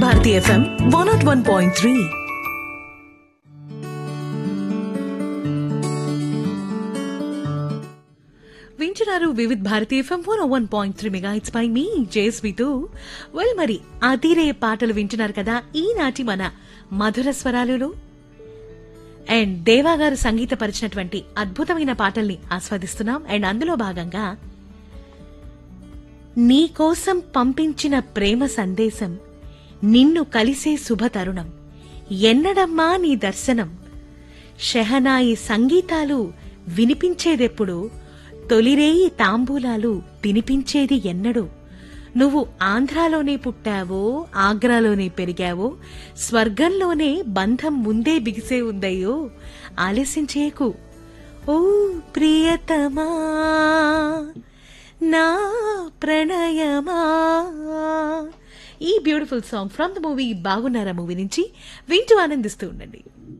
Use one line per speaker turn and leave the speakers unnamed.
Bharati FM one nought one point three వింటున్నారు Vividh Bharati FM four one point three mega it's పై మీ జేస్వితో well మరి అదిరే పాటలు వింటున్నారు కదా ఈనాటి మన మధుర స్వరాలలో అండ్ దేవా గారు సంగీతపరిచినటువంటి అద్భుతమైన పాటల్ని ఆస్వాదిస్తున్నాం అండ్ అందులో భాగంగా నీ కోసం పంపించిన ప్రేమ సందేశం నిన్ను కలిసే శుభ తరుణం ఎన్నడమ్మా నీ దర్శనం షెహనాయి సంగీతాలు వినిపించేదెప్పుడు తొలిరేయి తాంబూలాలు తినిపించేది ఎన్నడు నువ్వు ఆంధ్రాలోనే పుట్టావో ఆగ్రాలోనే పెరిగావో స్వర్గంలోనే బంధం ముందే బిగిసే ఉందయ్యో ఆలస్యం చేయకు ఓ ప్రియతమా నా ప్రణయమా ఈ beautiful song from the movie Bagunnara movie నుంచి వింటూ ఆనందిస్తూ ఉండండి